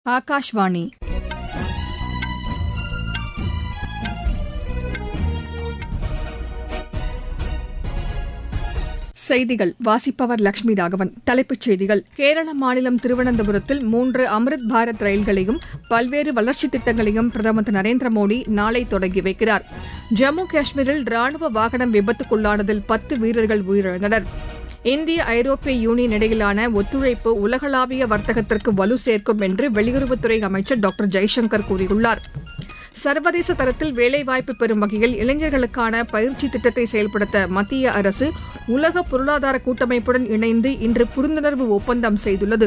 ஆகாஷ்வாணி செய்திகள் வாசிப்பவர் லட்சுமி ராகவன் தலைப்புச் செய்திகள் கேரள மாநிலம் திருவனந்தபுரத்தில் மூன்று அம்ரித் பாரத் ரயில்களையும் பல்வேறு வளர்ச்சித் திட்டங்களையும் பிரதமர் திரு நரேந்திர மோடி நாளை தொடங்கி வைக்கிறார் ஜம்மு காஷ்மீரில் ராணுவ வாகனம் விபத்துக்குள்ளானதில் பத்து வீரர்கள் உயிரிழந்தனர் இந்திய ஐரோப்பிய யூனியன் இடையிலான ஒத்துழைப்பு உலகளாவிய வர்த்தகத்திற்கு வலு சேர்க்கும் என்று வெளியுறவுத்துறை அமைச்சர் டாக்டர் ஜெய்சங்கர் கூறியுள்ளார் சர்வதேச தரத்தில் வேலைவாய்ப்பு பெறும் வகையில் இளைஞர்களுக்கான பயிற்சி திட்டத்தை செயல்படுத்த மத்திய அரசு உலக பொருளாதார கூட்டமைப்புடன் இணைந்து இன்று புரிந்துணர்வு ஒப்பந்தம் செய்துள்ளது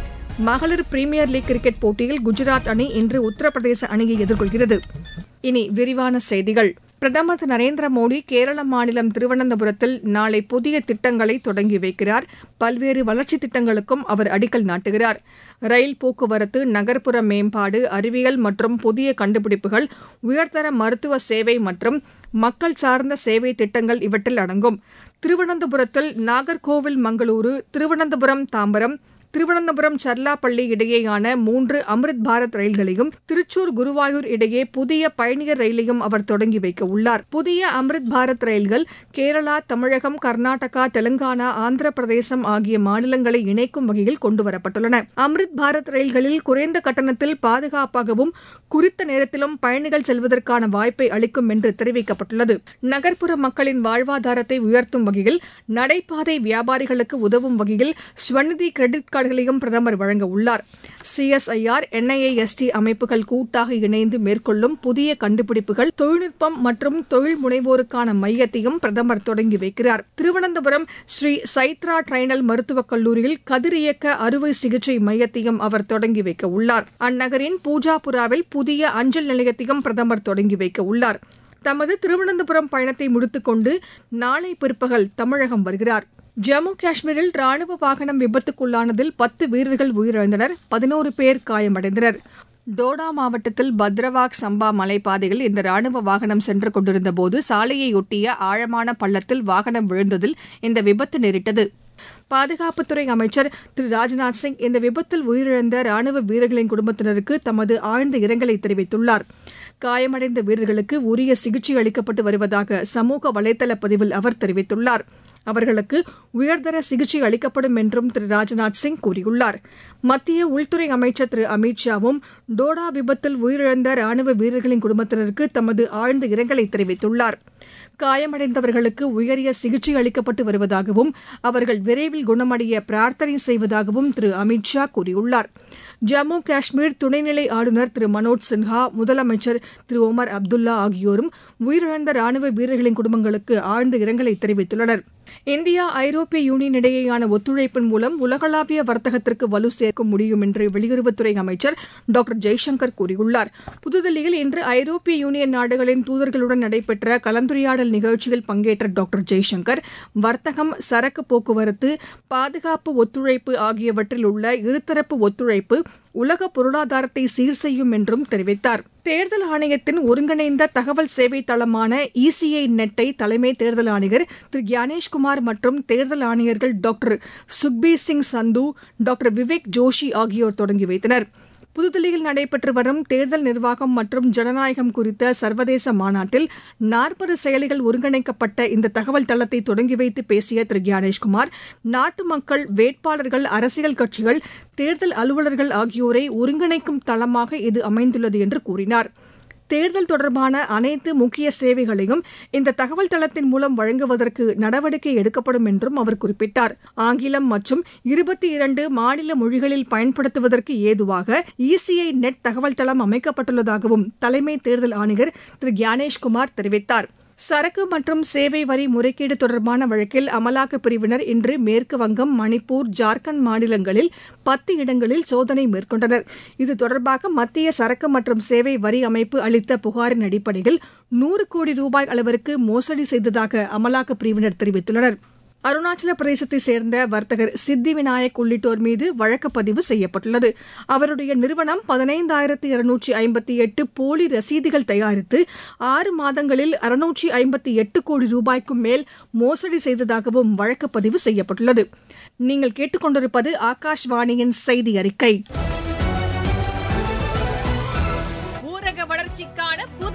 மகளிர் பிரீமியர் லீக் கிரிக்கெட் போட்டியில் குஜராத் அணி இன்று உத்தரப்பிரதேச அணியை எதிர்கொள்கிறது இனி விரிவான செய்திகள் பிரதமர் திரு நரேந்திர மோடி கேரள மாநிலம் திருவனந்தபுரத்தில் நாளை புதிய திட்டங்களை தொடங்கி வைக்கிறார் பல்வேறு வளர்ச்சித் திட்டங்களுக்கும் அவர் அடிக்கல் நாட்டுகிறார் ரயில் போக்குவரத்து நகர்ப்புற மேம்பாடு அறிவியல் மற்றும் புதிய கண்டுபிடிப்புகள் உயர்தர மருத்துவ சேவை மற்றும் மக்கள் சார்ந்த சேவை திட்டங்கள் இவற்றில் அடங்கும் திருவனந்தபுரத்தில் நாகர்கோவில் மங்களூரு திருவனந்தபுரம் தாம்பரம் திருவனந்தபுரம் சர்லாப்பள்ளி இடையேயான மூன்று அம்ரித் பாரத் ரயில்களையும் திருச்சூர் குருவாயூர் இடையே புதிய பயணியர் ரயிலையும் அவர் தொடங்கி வைக்க உள்ளார் புதிய அம்ரித் பாரத் ரயில்கள் கேரளா தமிழகம் கர்நாடகா தெலங்கானா ஆந்திர பிரதேசம் ஆகிய மாநிலங்களை இணைக்கும் வகையில் கொண்டுவரப்பட்டுள்ளன அம்ரித் பாரத் ரயில்களில் குறைந்த கட்டணத்தில் பாதுகாப்பாகவும் குறித்த நேரத்திலும் பயணிகள் செல்வதற்கான வாய்ப்பை அளிக்கும் என்று தெரிவிக்கப்பட்டுள்ளது நகர்ப்புற மக்களின் வாழ்வாதாரத்தை உயர்த்தும் வகையில் நடைபாதை வியாபாரிகளுக்கு உதவும் வகையில் ஸ்வநிதி கிரெடிட் கார்டுகளையும் பிரதமர் வழங்க உள்ளார் சிஎஸ்ஐஆர் என்ஐஏஎஸ்டி அமைப்புகள் கூட்டாக இணைந்து மேற்கொள்ளும் புதிய கண்டுபிடிப்புகள் தொழில்நுட்பம் மற்றும் தொழில் முனைவோருக்கான மையத்தையும் பிரதமர் தொடங்கி வைக்கிறார் திருவனந்தபுரம் ஸ்ரீ சைத்ரா ட்ரைனல் மருத்துவக் கல்லூரியில் கதிரியக்க அறுவை சிகிச்சை மையத்தையும் அவர் தொடங்கி வைக்க உள்ளார் அந்நகரின் பூஜாபுராவில் புதிய அஞ்சல் நிலையத்தையும் பிரதமர் தொடங்கி வைக்க உள்ளார் தமது திருவனந்தபுரம் பயணத்தை முடித்துக்கொண்டு நாளை பிற்பகல் தமிழகம் வருகிறார் ஜம்மு காஷ்மீரில் ராணுவ வாகனம் விபத்துக்குள்ளானதில் பத்து வீரர்கள் உயிரிழந்தனர் பதினோரு பேர் காயமடைந்தனர் டோடா மாவட்டத்தில் பத்ரவாக் சம்பா மலைப்பாதையில் இந்த ராணுவ வாகனம் சென்று கொண்டிருந்தபோது சாலையையொட்டிய ஆழமான பள்ளத்தில் வாகனம் விழுந்ததில் இந்த விபத்து நேரிட்டது பாதுகாப்புத்துறை அமைச்சர் திரு ராஜ்நாத் சிங் இந்த விபத்தில் உயிரிழந்த ராணுவ வீரர்களின் குடும்பத்தினருக்கு தமது ஆழ்ந்த இரங்கலை தெரிவித்துள்ளார் காயமடைந்த வீரர்களுக்கு உரிய சிகிச்சை அளிக்கப்பட்டு வருவதாக சமூக வலைதள பதிவில் அவர் தெரிவித்துள்ளார் அவர்களுக்கு உயர்தர சிகிச்சை அளிக்கப்படும் என்றும் திரு ராஜ்நாத் சிங் கூறியுள்ளார் மத்திய உள்துறை அமைச்சர் திரு அமித் ஷாவும் டோடா விபத்தில் உயிரிழந்த ராணுவ வீரர்களின் குடும்பத்தினருக்கு தமது ஆழ்ந்த இரங்கலை தெரிவித்துள்ளார் காயமடைந்தவர்களுக்கு உயரிய சிகிச்சை அளிக்கப்பட்டு வருவதாகவும் அவர்கள் விரைவில் குணமடைய பிரார்த்தனை செய்வதாகவும் திரு அமித் ஷா கூறியுள்ளார் ஜம்மு காஷ்மீர் துணைநிலை ஆளுநர் திரு மனோஜ் சின்ஹா முதலமைச்சர் திரு ஒமர் அப்துல்லா ஆகியோரும் உயிரிழந்த ராணுவ வீரர்களின் குடும்பங்களுக்கு ஆழ்ந்த இரங்கலை தெரிவித்துள்ளனர் இந்தியா ஐரோப்பிய யூனியன் இடையேயான ஒத்துழைப்பின் மூலம் உலகளாவிய வர்த்தகத்திற்கு வலு சேர்க்க முடியும் என்று வெளியுறவுத்துறை அமைச்சர் டாக்டர் ஜெய்சங்கர் கூறியுள்ளார் புதுதில்லியில் இன்று ஐரோப்பிய யூனியன் நாடுகளின் தூதர்களுடன் நடைபெற்ற கலந்துரையாடல் நிகழ்ச்சியில் பங்கேற்ற டாக்டர் ஜெய்சங்கர் வர்த்தகம் சரக்கு போக்குவரத்து பாதுகாப்பு ஒத்துழைப்பு ஆகியவற்றில் உள்ள இருதரப்பு ஒத்துழைப்பு உலக பொருளாதாரத்தை சீர் செய்யும் என்றும் தெரிவித்தார் தேர்தல் ஆணையத்தின் ஒருங்கிணைந்த தகவல் சேவை தளமான இசிஐ நெட்டை தலைமை தேர்தல் ஆணையர் திரு கியானேஷ்குமார் மற்றும் தேர்தல் ஆணையர்கள் டாக்டர் சுக்பீர் சிங் சந்து டாக்டர் விவேக் ஜோஷி ஆகியோர் தொடங்கி வைத்தனர் புதுதில்லியில் நடைபெற்று வரும் தேர்தல் நிர்வாகம் மற்றும் ஜனநாயகம் குறித்த சர்வதேச மாநாட்டில் நாற்பது செயலிகள் ஒருங்கிணைக்கப்பட்ட இந்த தகவல் தளத்தை தொடங்கி வைத்து பேசிய திரு கியானேஷ்குமார் நாட்டு மக்கள் வேட்பாளர்கள் அரசியல் கட்சிகள் தேர்தல் அலுவலர்கள் ஆகியோரை ஒருங்கிணைக்கும் தளமாக இது அமைந்துள்ளது என்று கூறினார் தேர்தல் தொடர்பான அனைத்து முக்கிய சேவைகளையும் இந்த தகவல் தளத்தின் மூலம் வழங்குவதற்கு நடவடிக்கை எடுக்கப்படும் என்றும் அவர் குறிப்பிட்டார் ஆங்கிலம் மற்றும் இருபத்தி இரண்டு மாநில மொழிகளில் பயன்படுத்துவதற்கு ஏதுவாக இசிஐ நெட் தகவல் தளம் அமைக்கப்பட்டுள்ளதாகவும் தலைமை தேர்தல் ஆணையர் திரு கியானேஷ்குமார் தெரிவித்தார் சரக்கு மற்றும் சேவை வரி முறைகேடு தொடர்பான வழக்கில் அமலாக்கப் பிரிவினர் இன்று மேற்கு வங்கம் மணிப்பூர் ஜார்க்கண்ட் மாநிலங்களில் பத்து இடங்களில் சோதனை மேற்கொண்டனர் இது தொடர்பாக மத்திய சரக்கு மற்றும் சேவை வரி அமைப்பு அளித்த புகாரின் அடிப்படையில் நூறு கோடி ரூபாய் அளவிற்கு மோசடி செய்ததாக அமலாக்கப் பிரிவினர் தெரிவித்துள்ளனர் அருணாச்சல பிரதேசத்தை சேர்ந்த வர்த்தகர் சித்தி விநாயக் உள்ளிட்டோர் மீது வழக்கு பதிவு செய்யப்பட்டுள்ளது அவருடைய நிறுவனம் பதினைந்தாயிரத்து இருநூற்றி ஐம்பத்தி எட்டு போலி ரசீதுகள் தயாரித்து ஆறு மாதங்களில் அறுநூற்றி ஐம்பத்தி எட்டு கோடி ரூபாய்க்கும் மேல் மோசடி செய்ததாகவும் வழக்கு பதிவு செய்யப்பட்டுள்ளது நீங்கள் கேட்டுக்கொண்டிருப்பது ஆகாஷ்வாணியின் செய்தி அறிக்கை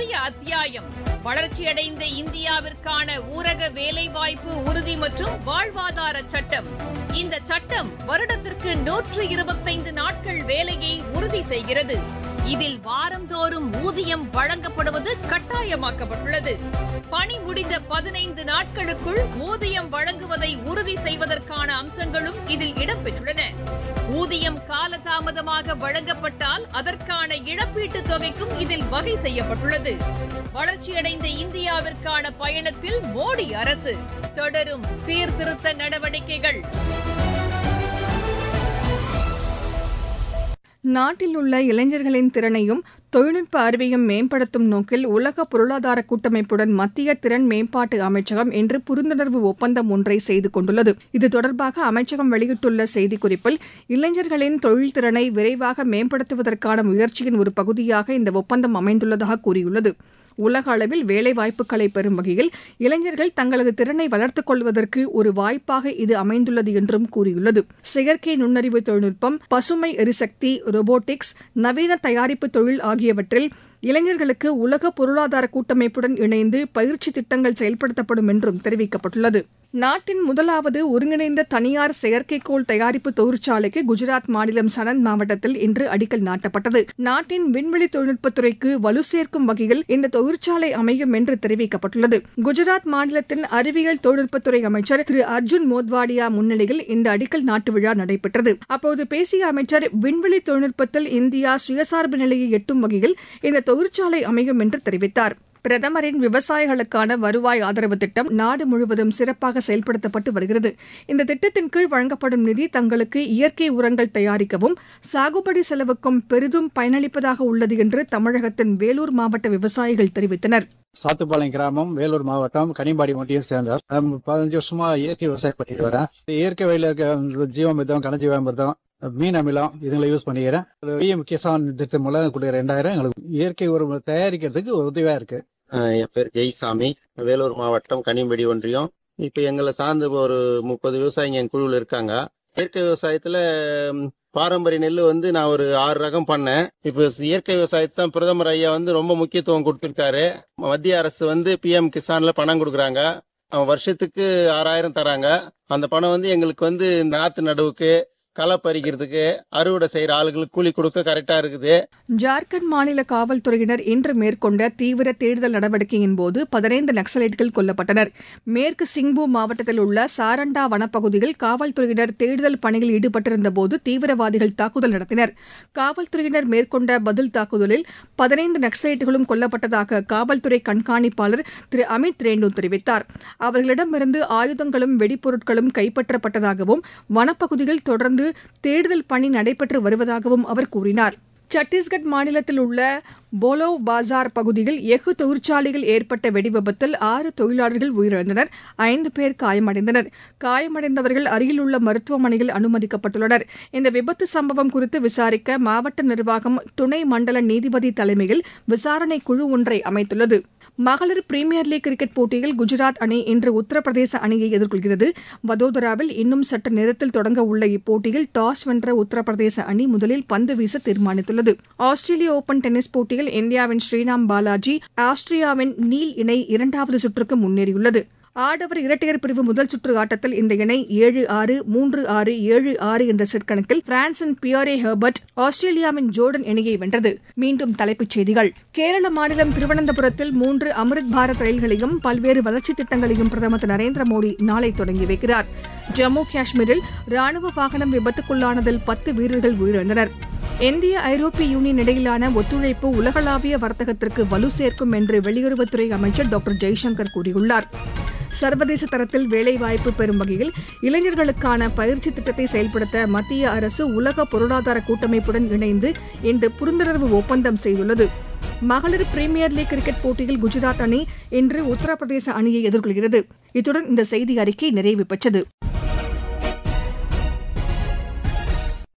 புதிய அத்தியாயம் வளர்ச்சியடைந்த இந்தியாவிற்கான ஊரக வேலைவாய்ப்பு உறுதி மற்றும் வாழ்வாதார சட்டம் இந்த சட்டம் வருடத்திற்கு நூற்று இருபத்தைந்து நாட்கள் வேலையை உறுதி செய்கிறது இதில் வாரந்தோறும் ஊதியம் வழங்கப்படுவது கட்டாயமாக்கப்பட்டுள்ளது பணி முடிந்த பதினைந்து நாட்களுக்குள் ஊதியம் வழங்குவதை உறுதி செய்வதற்கான அம்சங்களும் இதில் இடம்பெற்றுள்ளன ஊதியம் காலதாமதமாக வழங்கப்பட்டால் அதற்கான இழப்பீட்டுத் தொகைக்கும் இதில் வகை செய்யப்பட்டுள்ளது வளர்ச்சியடைந்த இந்தியாவிற்கான பயணத்தில் மோடி அரசு தொடரும் சீர்திருத்த நடவடிக்கைகள் நாட்டில் உள்ள இளைஞர்களின் திறனையும் தொழில்நுட்ப அறிவையும் மேம்படுத்தும் நோக்கில் உலக பொருளாதார கூட்டமைப்புடன் மத்திய திறன் மேம்பாட்டு அமைச்சகம் இன்று புரிந்துணர்வு ஒப்பந்தம் ஒன்றை செய்து கொண்டுள்ளது இது தொடர்பாக அமைச்சகம் வெளியிட்டுள்ள செய்திக்குறிப்பில் இளைஞர்களின் தொழில் திறனை விரைவாக மேம்படுத்துவதற்கான முயற்சியின் ஒரு பகுதியாக இந்த ஒப்பந்தம் அமைந்துள்ளதாக கூறியுள்ளது உலக அளவில் வேலைவாய்ப்புகளை பெறும் வகையில் இளைஞர்கள் தங்களது திறனை வளர்த்துக் கொள்வதற்கு ஒரு வாய்ப்பாக இது அமைந்துள்ளது என்றும் கூறியுள்ளது செயற்கை நுண்ணறிவு தொழில்நுட்பம் பசுமை எரிசக்தி ரோபோட்டிக்ஸ் நவீன தயாரிப்பு தொழில் ஆகியவற்றில் இளைஞர்களுக்கு உலக பொருளாதார கூட்டமைப்புடன் இணைந்து பயிற்சி திட்டங்கள் செயல்படுத்தப்படும் என்றும் தெரிவிக்கப்பட்டுள்ளது நாட்டின் முதலாவது ஒருங்கிணைந்த தனியார் செயற்கைக்கோள் தயாரிப்பு தொழிற்சாலைக்கு குஜராத் மாநிலம் சனந்த் மாவட்டத்தில் இன்று அடிக்கல் நாட்டப்பட்டது நாட்டின் விண்வெளி தொழில்நுட்பத்துறைக்கு வலு சேர்க்கும் வகையில் இந்த தொழிற்சாலை அமையும் என்று தெரிவிக்கப்பட்டுள்ளது குஜராத் மாநிலத்தின் அறிவியல் தொழில்நுட்பத்துறை அமைச்சர் திரு அர்ஜுன் மோத்வாடியா முன்னிலையில் இந்த அடிக்கல் நாட்டு விழா நடைபெற்றது அப்போது பேசிய அமைச்சர் விண்வெளி தொழில்நுட்பத்தில் இந்தியா சுயசார்பு நிலையை எட்டும் வகையில் இந்த தொழிற்சாலை அமையும் என்று தெரிவித்தார் பிரதமரின் விவசாயிகளுக்கான வருவாய் ஆதரவு திட்டம் நாடு முழுவதும் சிறப்பாக செயல்படுத்தப்பட்டு வருகிறது இந்த திட்டத்தின் கீழ் வழங்கப்படும் நிதி தங்களுக்கு இயற்கை உரங்கள் தயாரிக்கவும் சாகுபடி செலவுக்கும் பெரிதும் பயனளிப்பதாக உள்ளது என்று தமிழகத்தின் வேலூர் மாவட்ட விவசாயிகள் தெரிவித்தனர் சாத்துப்பாளையம் கிராமம் வேலூர் மாவட்டம் கனிம்பாடி ஒன்றியம் சேர்ந்தார் நான் பதினஞ்சு வருஷமா இயற்கை விவசாயம் பண்ணிட்டு வரேன் இயற்கை வழியில இருக்க ஜீவாமிர்தம் கனஜீவாமிர்தம் மீன் அமிலம் இதுங்களை யூஸ் பண்ணிக்கிறேன் பிஎம் கிசான் திட்டம் மூலம் கொடுக்குற ரெண்டாயிரம் எங்களுக்கு இயற்கை உரம் தயாரிக்கிறதுக்கு உதவியா இருக்கு ஆஹ் என் பேர் ஜெய்சாமி வேலூர் மாவட்டம் கனிம்படி ஒன்றியம் இப்போ எங்களை சார்ந்து ஒரு முப்பது விவசாயிங்க என் குழுவில் இருக்காங்க இயற்கை விவசாயத்தில் ம், பாரம்பரிய நெல் வந்து நான் ஒரு ஆறு ரகம் பண்ணேன் இப்போ இயற்கை விவசாயத்தை தான் பிரதமர் ஐயா வந்து ரொம்ப முக்கியத்துவம் கொடுத்துருக்காரு மத்திய அரசு வந்து பிஎம் கிசான்ல பணம் கொடுக்குறாங்க அவன் வருஷத்துக்கு ஆறாயிரம் தராங்க அந்த பணம் வந்து எங்களுக்கு வந்து நாத்து நடுவுக்கு களை பறிக்கிறதுக்கு அறுவடை செய்யற ஆளுங்களுக்கு கூலி கொடுக்க கரெக்டா இருக்குது ஜார்க்கண்ட் மாநில காவல்துறையினர் இன்று மேற்கொண்ட தீவிர தேடுதல் நடவடிக்கையின் போது பதினைந்து நக்சலைட்கள் கொல்லப்பட்டனர் மேற்கு சிங்பூ மாவட்டத்தில் உள்ள சாரண்டா வனப்பகுதியில் காவல்துறையினர் தேடுதல் பணியில் ஈடுபட்டிருந்த போது தீவிரவாதிகள் தாக்குதல் நடத்தினர் காவல்துறையினர் மேற்கொண்ட பதில் தாக்குதலில் பதினைந்து நக்சலைட்டுகளும் கொல்லப்பட்டதாக காவல்துறை கண்காணிப்பாளர் திரு அமித் ரேண்டு தெரிவித்தார் அவர்களிடமிருந்து ஆயுதங்களும் வெடிப்பொருட்களும் கைப்பற்றப்பட்டதாகவும் வனப்பகுதியில் தொடர்ந்து தேடுதல் பணி நடைபெற்று வருவதாகவும் அவர் கூறினார் சத்தீஸ்கட் மாநிலத்தில் உள்ள போலோ பாசார் பகுதியில் எஃகு தொழிற்சாலையில் ஏற்பட்ட வெடிவிபத்தில் ஆறு தொழிலாளர்கள் உயிரிழந்தனர் ஐந்து பேர் காயமடைந்தனர் காயமடைந்தவர்கள் அருகில் உள்ள மருத்துவமனையில் அனுமதிக்கப்பட்டுள்ளனர் இந்த விபத்து சம்பவம் குறித்து விசாரிக்க மாவட்ட நிர்வாகம் துணை மண்டல நீதிபதி தலைமையில் விசாரணை குழு ஒன்றை அமைத்துள்ளது மகளிர் பிரீமியர் லீக் கிரிக்கெட் போட்டியில் குஜராத் அணி இன்று உத்தரப்பிரதேச அணியை எதிர்கொள்கிறது வதோதராவில் இன்னும் சற்று நேரத்தில் தொடங்க உள்ள இப்போட்டியில் டாஸ் வென்ற உத்தரப்பிரதேச அணி முதலில் பந்து வீச தீர்மானித்துள்ளது ஆஸ்திரேலிய ஓபன் டென்னிஸ் போட்டியில் இந்தியாவின் ஸ்ரீராம் பாலாஜி ஆஸ்திரியாவின் நீல் இணை இரண்டாவது சுற்றுக்கு முன்னேறியுள்ளது ஆடவர் இரட்டையர் பிரிவு முதல் சுற்று ஆட்டத்தில் இந்த இணை ஏழு ஆறு மூன்று ஆறு ஏழு ஆறு என்ற செட் கணக்கில் பிரான்சின் பியோரே ஹெர்பர்ட் ஆஸ்திரேலியாவின் ஜோர்டன் இணையை வென்றது மீண்டும் தலைப்புச் செய்திகள் கேரள மாநிலம் திருவனந்தபுரத்தில் மூன்று அம்ரித் பாரத் ரயில்களையும் பல்வேறு வளர்ச்சித் திட்டங்களையும் பிரதமர் திரு நரேந்திர மோடி நாளை தொடங்கி வைக்கிறார் ஜம்மு காஷ்மீரில் ராணுவ வாகனம் விபத்துக்குள்ளானதில் பத்து வீரர்கள் உயிரிழந்தனர் இந்திய ஐரோப்பிய யூனியன் இடையிலான ஒத்துழைப்பு உலகளாவிய வர்த்தகத்திற்கு வலு சேர்க்கும் என்று வெளியுறவுத்துறை அமைச்சர் டாக்டர் ஜெய்சங்கர் கூறியுள்ளார் சர்வதேச தரத்தில் வேலைவாய்ப்பு பெறும் வகையில் இளைஞர்களுக்கான பயிற்சி திட்டத்தை செயல்படுத்த மத்திய அரசு உலக பொருளாதார கூட்டமைப்புடன் இணைந்து இன்று புரிந்துணர்வு ஒப்பந்தம் செய்துள்ளது மகளிர் பிரீமியர் லீக் கிரிக்கெட் போட்டியில் குஜராத் அணி இன்று உத்தரப்பிரதேச அணியை எதிர்கொள்கிறது இத்துடன் இந்த செய்தி அறிக்கை நிறைவு பெற்றது